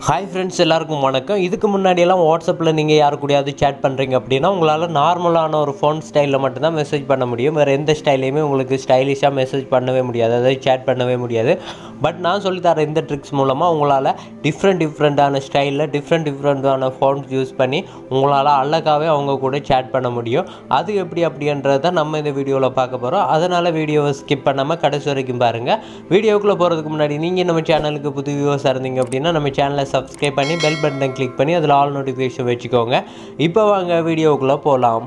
hi friends எல்லாருக்கும் வணக்கம் இதுக்கு முன்னாடியெல்லாம் வாட்ஸ்அப்பில் நீங்கள் யார் கூடயாவது சேட் பண்ணுறீங்க அப்படின்னா உங்களால் நார்மலான ஒரு ஃபோன் ஸ்டைலில் மட்டும்தான் மெசேஜ் பண்ண முடியும் வேறு எந்த ஸ்டைலையுமே உங்களுக்கு ஸ்டைலிஷாக மெசேஜ் பண்ணவே முடியாது அதாவது சேட் பண்ணவே முடியாது பட் நான் சொல்லித்தர இந்த ட்ரிக்ஸ் மூலமாக உங்களால் டிஃப்ரெண்ட் டிஃப்ரெண்ட்டான ஸ்டைலில் டிஃப்ரெண்ட் டிஃப்ரெண்ட்டான ஃபோன்ஸ் யூஸ் பண்ணி உங்களால் அழகாகவே அவங்க கூட சேட் பண்ண முடியும் அது எப்படி அப்படின்றத நம்ம இந்த வீடியோவில் பார்க்க போகிறோம் அதனால் வீடியோவை ஸ்கிப் பண்ணாமல் கடைசி வரைக்கும் பாருங்கள் வீடியோக்குள்ளே போகிறதுக்கு முன்னாடி நீங்கள் நம்ம சேனலுக்கு புது வியூவர்ஸாக இருந்தீங்க அப்படின்னா நம்ம சேனலை சப்ஸ்கிரைப் பண்ணி பெல் பட்டனை கிளிக் பண்ணி அதில் ஆல் நோட்டிஃபிகேஷன் வச்சுக்கோங்க இப்போ வாங்க வீடியோக்குள்ளே போகலாம்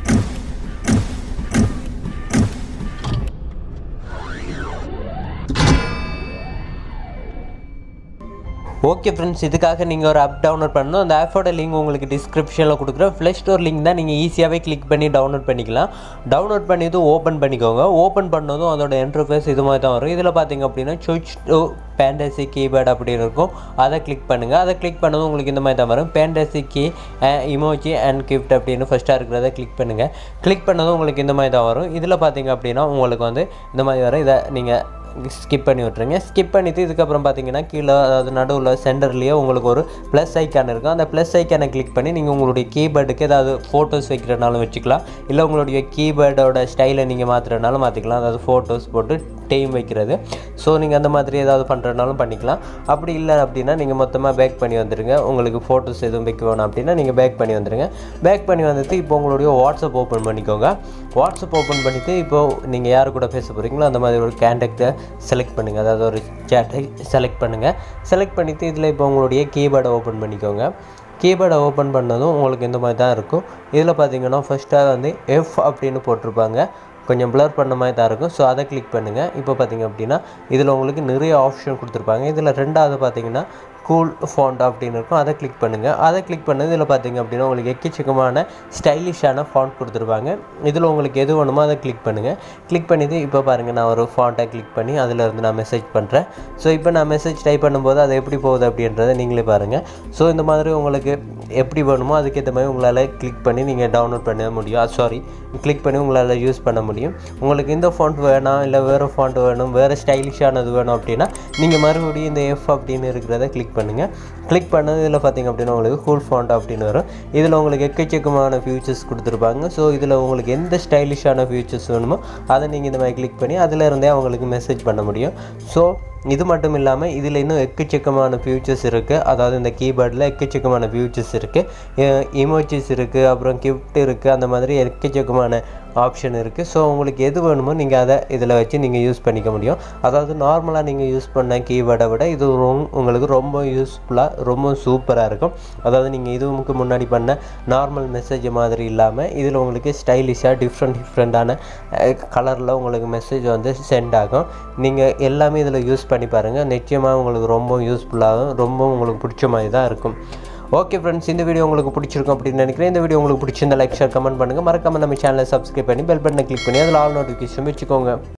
ஓகே ஃப்ரெண்ட்ஸ் இதுக்காக நீங்கள் ஒரு ஆப் டவுன்லோட் பண்ணணும் அந்த ஆப்போட லிங்க் உங்களுக்கு டிஸ்கிரிப்ஷனில் கொடுக்குறேன் ப்ளே ஸ்டோர் லிங்க் தான் நீங்கள் ஈஸியாகவே கிளிக் பண்ணி டவுன்லோட் பண்ணிக்கலாம் டவுன்லோட் பண்ணிட்டு ஓப்பன் பண்ணிக்கோங்க ஓப்பன் பண்ணதும் அதோட இன்டர்ஃபேஸ் இது மாதிரி தான் வரும் இதில் பார்த்தீங்க அப்படின்னா சுவிச் டு பேண்டசி கீபேர்டு அப்படின்னு இருக்கும் அதை கிளிக் பண்ணுங்கள் அதை கிளிக் பண்ணதும் உங்களுக்கு இந்த மாதிரி தான் வரும் fantasy key emoji and gift அப்படின்னு ஃபஸ்ட்டாக இருக்கிறத கிளிக் பண்ணுங்கள் கிளிக் பண்ணதும் உங்களுக்கு இந்த மாதிரி தான் வரும் இதில் பார்த்தீங்க அப்படின்னா உங்களுக்கு வந்து இந்த மாதிரி வரும் இதை நீங்கள் ஸ்கிப் பண்ணி விட்ருங்க ஸ்கிப் பண்ணிவிட்டு இதுக்கப்புறம் பார்த்தீங்கன்னா கீழே அதாவது நடுவில் சென்டர்லேயே உங்களுக்கு ஒரு ப்ளஸ் ஐக்கான் இருக்கும் அந்த ப்ளஸ் ஐக்கானை கிளிக் பண்ணி நீங்கள் உங்களுடைய கீபேர்டுக்கு ஏதாவது ஃபோட்டோஸ் வைக்கிறனாலும் வச்சுக்கலாம் இல்லை உங்களுடைய கீபேர்டோட ஸ்டைலை நீங்கள் மாற்றுறதுனாலும் மாற்றிக்கலாம் அதாவது ஃபோட்டோஸ் போட்டு டெய்ம் வைக்கிறது ஸோ நீங்கள் அந்த மாதிரி ஏதாவது பண்ணுறதுனாலும் பண்ணிக்கலாம் அப்படி இல்லை அப்படின்னா நீங்கள் மொத்தமாக பேக் பண்ணி வந்துடுங்க உங்களுக்கு ஃபோட்டோஸ் எதுவும் வைக்க வேணும் அப்படின்னா நீங்கள் பேக் பண்ணி வந்துடுங்க பேக் பண்ணி வந்துட்டு இப்போ உங்களுடைய வாட்ஸ்அப் ஓப்பன் பண்ணிக்கோங்க வாட்ஸ்அப் ஓப்பன் பண்ணிவிட்டு இப்போது நீங்கள் யார் கூட பேச போகிறீங்களோ அந்த மாதிரி ஒரு கேண்டக்டை செலக்ட் பண்ணுங்கள் அதாவது ஒரு சேட்டை செலக்ட் பண்ணுங்கள் செலக்ட் பண்ணிவிட்டு இதில் இப்போ உங்களுடைய கீபேர்டை ஓப்பன் பண்ணிக்கோங்க கீபேர்டை ஓப்பன் பண்ணதும் உங்களுக்கு இந்த மாதிரி தான் இருக்கும் இதில் பார்த்தீங்கன்னா ஃபஸ்ட்டாக வந்து எஃப் அப்படின்னு போட்டிருப்பாங்க கொஞ்சம் ப்ளர் பண்ண மாதிரி தான் இருக்கும் ஸோ அதை கிளிக் பண்ணுங்கள் இப்போ பார்த்தீங்க அப்படின்னா இதில் உங்களுக்கு நிறைய ஆப்ஷன் கொடுத்துருப்பாங்க இதில் ரெண்டாவது பார்த்தீங்கன்னா கூல் ஃபாண்ட் அப்படின்னு இருக்கும் அதை கிளிக் பண்ணுங்கள் அதை கிளிக் பண்ணது இதில் பார்த்தீங்க அப்படின்னா உங்களுக்கு எக்கச்சக்கமான ஸ்டைலிஷான ஃபாண்ட் கொடுத்துருப்பாங்க இதில் உங்களுக்கு எது வேணுமோ அதை கிளிக் பண்ணுங்கள் கிளிக் பண்ணிவிட்டு இப்போ பாருங்கள் நான் ஒரு ஃபாண்ட்டை கிளிக் பண்ணி அதில் இருந்து நான் மெசேஜ் பண்ணுறேன் ஸோ இப்போ நான் மெசேஜ் டைப் பண்ணும்போது அது எப்படி போகுது அப்படின்றத நீங்களே பாருங்கள் ஸோ இந்த மாதிரி உங்களுக்கு எப்படி வேணுமோ அதுக்கேற்ற மாதிரி உங்களால் கிளிக் பண்ணி நீங்கள் டவுன்லோட் பண்ண முடியும் சாரி கிளிக் பண்ணி உங்களால் யூஸ் பண்ண முடியும் உங்களுக்கு இந்த ஃபாண்ட் வேணாம் இல்லை வேறு ஃபாண்ட் வேணும் வேறு ஸ்டைலிஷானது வேணும் அப்படின்னா நீங்கள் மறுபடியும் இந்த எஃப் அப்படின்னு இருக்கிறத கிளிக் பண்ணுங்கள் கிளிக் பண்ணது இதில் பார்த்தீங்க அப்படின்னா உங்களுக்கு கூல் ஃபாண்ட் அப்படின்னு வரும் இதில் உங்களுக்கு எக்கச்சக்கமான ஃபியூச்சர்ஸ் கொடுத்துருப்பாங்க ஸோ இதில் உங்களுக்கு எந்த ஸ்டைலிஷான ஃபியூச்சர்ஸ் வேணுமோ அதை நீங்கள் இந்த மாதிரி கிளிக் பண்ணி அதில் இருந்தே அவங்களுக்கு மெசேஜ் பண்ண முடியும் ஸோ இது மட்டும் இல்லாமல் இதில் இன்னும் எக்கச்சக்கமான ஃபியூச்சர்ஸ் இருக்குது அதாவது இந்த கீபேர்டில் எக்கச்சக்கமான ஃபியூச்சர்ஸ் இருக்குது இமோஜிஸ் இருக்குது அப்புறம் கிஃப்ட் இருக்குது அந்த மாதிரி எக்கச்சக்கமான ஆப்ஷன் இருக்குது ஸோ உங்களுக்கு எது வேணுமோ நீங்கள் அதை இதில் வச்சு நீங்கள் யூஸ் பண்ணிக்க முடியும் அதாவது நார்மலாக நீங்கள் யூஸ் பண்ண கீபேர்டை விட இது ரொம் உங்களுக்கு ரொம்ப யூஸ்ஃபுல்லாக ரொம்ப சூப்பராக இருக்கும் அதாவது நீங்கள் இதுவுக்கு முன்னாடி பண்ண நார்மல் மெசேஜ் மாதிரி இல்லாமல் இதில் உங்களுக்கு ஸ்டைலிஷாக டிஃப்ரெண்ட் டிஃப்ரெண்ட்டான கலரில் உங்களுக்கு மெசேஜ் வந்து சென்ட் ஆகும் நீங்கள் எல்லாமே இதில் யூஸ் பண்ணி பாருங்கள் நிச்சயமாக உங்களுக்கு ரொம்ப யூஸ்ஃபுல்லாகவும் ரொம்ப உங்களுக்கு பிடிச்ச மாதிரி தான் இருக்கும் ஓகே ஃப்ரெண்ட்ஸ் இந்த வீடியோ உங்களுக்கு பிடிச்சிருக்கும் அப்படின்னு நினைக்கிறேன் இந்த வீடியோ உங்களுக்கு பிடிச்சிருந்த லைக் ஷேர் கமெண்ட் பண்ணுங்கள் மறக்காமல் நம்ம சேனலை சப்ஸ்கிரைப் பண்ணி பெல் பட்டனை கிளிக் பண்ணி அதில் ஆல் நோட்டிஃபிகேஷன் வச்சுக்கோங்க